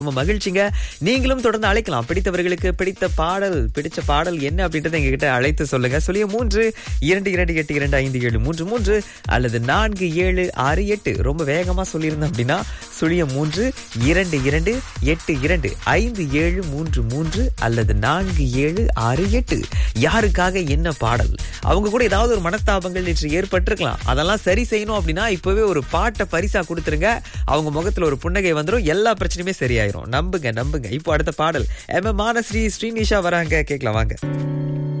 ரொம்ப மகிழ்ச்சிங்க நீங்களும் தொடர்ந்து அழைக்கலாம் பிடித்தவர்களுக்கு பிடித்த பாடல் பிடிச்ச பாடல் என்ன அப்படின்றத எங்ககிட்ட அழைத்து சொல்லுங்க சொல்லிய மூன்று இரண்டு இரண்டு எட்டு இரண்டு ஐந்து ஏழு மூன்று மூன்று அல்லது நான்கு ஏழு ஆறு எட்டு ரொம்ப வேகமா சொல்லியிருந்தோம் அப்படின்னா சுழிய மூன்று இரண்டு இரண்டு எட்டு இரண்டு ஐந்து ஏழு மூன்று மூன்று அல்லது நான்கு ஏழு ஆறு எட்டு யாருக்காக என்ன பாடல் அவங்க கூட ஏதாவது ஒரு மனஸ்தாபங்கள் நேற்று ஏற்பட்டிருக்கலாம் அதெல்லாம் சரி செய்யணும் அப்படின்னா இப்பவே ஒரு பாட்டை பரிசா கொடுத்துருங்க அவங்க முகத்துல ஒரு புன்னகை வந்துடும் எல்லா பிரச்சனையுமே சரியாயிரும் நம்புங்க நம்புங்க இப்போ அடுத்த பாடல் எம் எம் மானஸ்ரீ ஸ்ரீனிஷா வராங்க கேட்கலாம் வாங்க